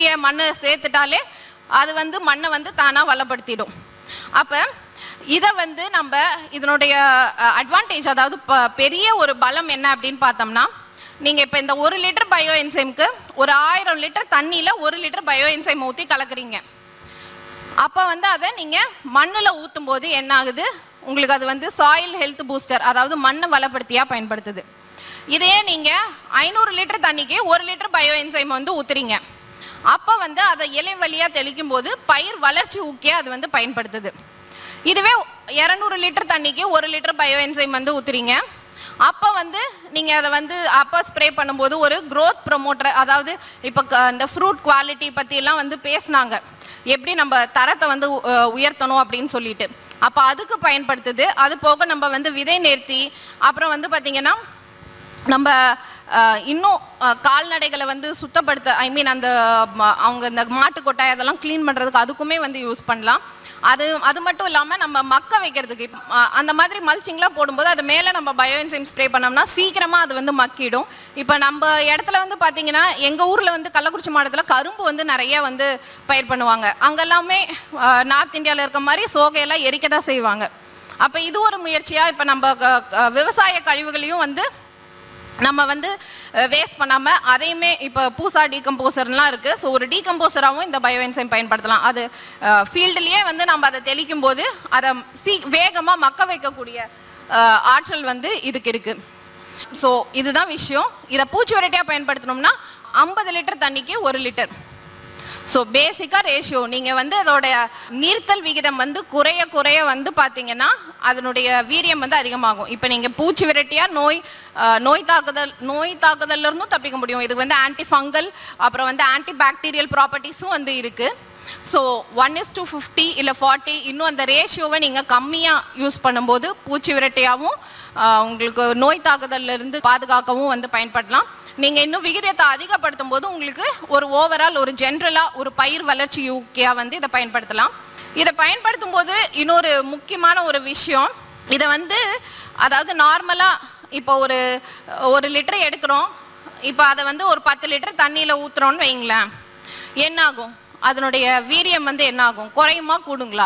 மண்ணை சேர்த்துட்டாலே அது வந்து மண்ணை வந்து தானாக வளப்படுத்திடும் அப்போ இதை வந்து நம்ம இதனுடைய அட்வான்டேஜ் அதாவது ப- பெரிய ஒரு பலம் என்ன அப்படின்னு பார்த்தோம்னா நீங்கள் இப்போ இந்த ஒரு லிட்டர் பயோ என்சைம்க்கு ஒரு ஆயிரம் லிட்டர் தண்ணியில் ஒரு லிட்டர் பயோ என்சைம் ஊற்றி கலக்குறீங்க அப்போ வந்து அதை நீங்கள் மண்ணில் ஊற்றும் போது என்ன ஆகுது உங்களுக்கு அது வந்து சாயில் ஹெல்த் பூஸ்டர் அதாவது மண்ணை வளப்படுத்தியாக பயன்படுத்துது இதே நீங்கள் ஐநூறு லிட்டர் தண்ணிக்கு ஒரு லிட்டர் பயோ என்சைம் வந்து ஊற்றுறீங்க அப்போ வந்து அதை இலை வழியாக தெளிக்கும் போது பயிர் வளர்ச்சி ஊக்கிய அது வந்து பயன்படுத்துது இதுவே இரநூறு லிட்டர் தண்ணிக்கு ஒரு லிட்டர் பயோ என்சைம் வந்து ஊற்றுறீங்க அப்போ வந்து நீங்கள் அதை வந்து அப்போ ஸ்ப்ரே பண்ணும்போது ஒரு growth ப்ரொமோட்டர் அதாவது இப்போ இந்த ஃப்ரூட் குவாலிட்டி பற்றியெல்லாம் வந்து பேசுனாங்க எப்படி நம்ம தரத்தை வந்து உ- அஹ் உயர்த்தணும் அப்படின்னு சொல்லிட்டு அப்போ அதுக்கு பயன்படுத்துது அது போக நம்ம வந்து விதை நேர்த்தி அப்புறம் வந்து பார்த்தீங்கன்னா நம்ம அஹ், இன்னும் அஹ், கால்நடைகளை வந்து சுத்தப்படுத்த ஐ மீன் அந்த ம- அவங்க இந்த மாட்டு கொட்டாய் அதெல்லாம் க்ளீன் பண்ணுறதுக்கு அதுக்குமே வந்து யூஸ் பண்ணலாம் அது அது மட்டும் இல்லாமல் நம்ம மக்க வைக்கிறதுக்கு இப்ப, அஹ், அந்த மாதிரி மல்ச்சிங்லாம் போடும்போது அது மேலே நம்ம பயோஎன்சைம் ஸ்ப்ரே பண்ணோம்னா சீக்கிரமாக அது வந்து மக்கிடும் இப்போ நம்ம இடத்துல வந்து பார்த்தீங்கன்னா எங்கள் ஊரில் வந்து கள்ளக்குறிச்சி மாவட்டத்தில் கரும்பு வந்து நிறைய வந்து பயிர் பண்ணுவாங்க அங்கெல்லாமே நார்த் இந்தியாவில் இருக்க மாதிரி சோகையெல்லாம் எரிக்க தான் செய்வாங்க அப்போ இது ஒரு முயற்சியாக இப்போ நம்ம க- க- விவசாய கழிவுகளையும் வந்து நம்ம வந்து வேஸ்ட் பண்ணாமல் அதையுமே இப்போ பூசா டீகம்போசர்லாம் இருக்குது ஸோ ஒரு டீகம்போசராகவும் இந்த பயோஎன்சைம் பயன்படுத்தலாம் அது ஃபீல்டுலேயே வந்து நம்ம அதை தெளிக்கும் போது அதை சீ வேகமாக மக்க வைக்கக்கூடிய அஹ், ஆற்றல் வந்து இதுக்கு இருக்குது ஸோ இதுதான் விஷயம் இதை பூச்சி வெரைட்டியாக பயன்படுத்தணும்னா ஐம்பது லிட்டர் தண்ணிக்கு ஒரு லிட்டர் ஸோ பேசிக்காக ரேஷியோ நீங்கள் வந்து அதோட நீர்த்தல் விகிதம் வந்து குறைய குறைய வந்து பார்த்தீங்கன்னா அதனுடைய வீரியம் வந்து அதிகமாகும் இப்போ நீங்கள் பூச்சி விரட்டியாக நோய் அஹ், நோய் தாக்குதல் நோய் தாக்குதல்ல இருந்தும் தப்பிக்க முடியும் இது வந்து ஆன்டி ஃபங்கல் அப்புறம் வந்து ஆன்டி பாக்டீரியல் ப்ராப்பர்ட்டிஸும் வந்து இருக்குது so one is to fifty இல்லை ஃபார்ட்டி இன்னும் அந்த ரேஷியோவை நீங்கள் கம்மியாக யூஸ் பண்ணும்போது பூச்சி விரட்டியாகவும் ஆஹ், உங்களுக்கு நோய் தாக்குதல்ல இருந்து பாதுகாக்கவும் வந்து பயன்படலாம் நீங்கள் இன்னும் விகிதத்தை அதிகப்படுத்தும் போது உங்களுக்கு ஒரு ஓவரால் ஒரு ஜென்ரலாக ஒரு பயிர் வளர்ச்சி ஊக்கியாக வந்து இதை பயன்படுத்தலாம் இதை பயன்படுத்தும் போது இன்னொரு முக்கியமான ஒரு விஷயம் இதை வந்து அதாவது நார்மலாக இப்போ ஒரு ஒரு லிட்டர் எடுக்கிறோம் இப்போ அதை வந்து ஒரு பத்து லிட்டர் தண்ணியில் ஊற்றுறோன்னு வைங்களேன் என்னாகும் அதனுடைய வீரியம் வந்து என்னாகும் குறையுமா கூடுங்களா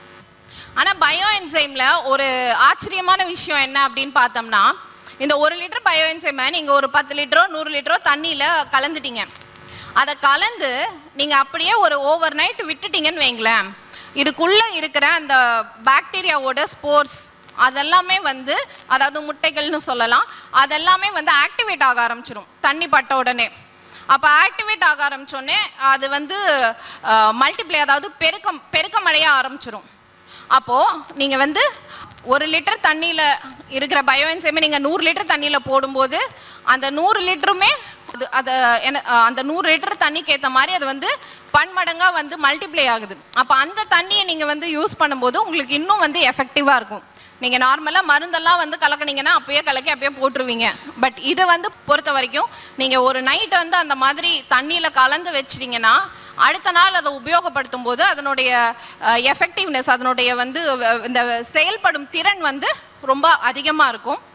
ஆனால் பயோ என்சைமில் ஒரு ஆச்சரியமான விஷயம் என்ன அப்படின்னு பார்த்தோம்னா இந்த ஒரு லிட்டர் பயோ என்சைமை நீங்கள் ஒரு பத்து லிட்டரோ நூறு லிட்டரோ தண்ணியில் கலந்துட்டீங்க அதை கலந்து நீங்கள் அப்படியே ஒரு ஓவர் நைட் விட்டுட்டீங்கன்னு வைங்களேன் இதுக்குள்ளே இருக்கிற அந்த பாக்டீரியாவோட ஸ்போர்ஸ் அதெல்லாமே வந்து அதாவது முட்டைகள்னு சொல்லலாம் அதெல்லாமே வந்து ஆக்டிவேட் ஆக ஆரம்பிச்சிடும் தண்ணி பட்ட உடனே அப்போ ஆக்டிவேட் ஆக ஆரம்பிச்சோடனே அது வந்து மல்டிப்ளை அதாவது பெருக்கம் பெருக்கமடைய ஆரம்பிச்சிடும் அப்போது நீங்கள் வந்து ஒரு லிட்டர் தண்ணியில் இருக்கிற பயோஎன்சைமை நீங்கள் நூறு லிட்டர் தண்ணியில் போடும்போது அந்த நூறு லிட்டருமே அது அதை என்ன அஹ் அந்த நூறு லிட்டர் தண்ணிக்கு ஏற்ற மாதிரி அது வந்து பன்மடங்காக வந்து மல்டிப்ளை ஆகுது அப்போ அந்த தண்ணியை நீங்கள் வந்து யூஸ் பண்ணும்போது உங்களுக்கு இன்னும் வந்து எஃபெக்டிவாக இருக்கும் நீங்கள் நார்மலாக மருந்தெல்லாம் வந்து கலக்குனீங்கன்னா அப்பயே கலக்கி அப்பயே போட்டுருவீங்க பட் இதை வந்து பொறுத்த வரைக்கும் நீங்கள் ஒரு நைட் வந்து அந்த மாதிரி தண்ணியில் கலந்து வச்சிட்டீங்கன்னா அடுத்த நாள் அதை உபயோகப்படுத்தும் போது அதனுடைய எஃபெக்டிவ்னஸ் அதனுடைய வந்து அஹ், இந்த செயல்படும் திறன் வந்து ரொம்ப அதிகமாக இருக்கும்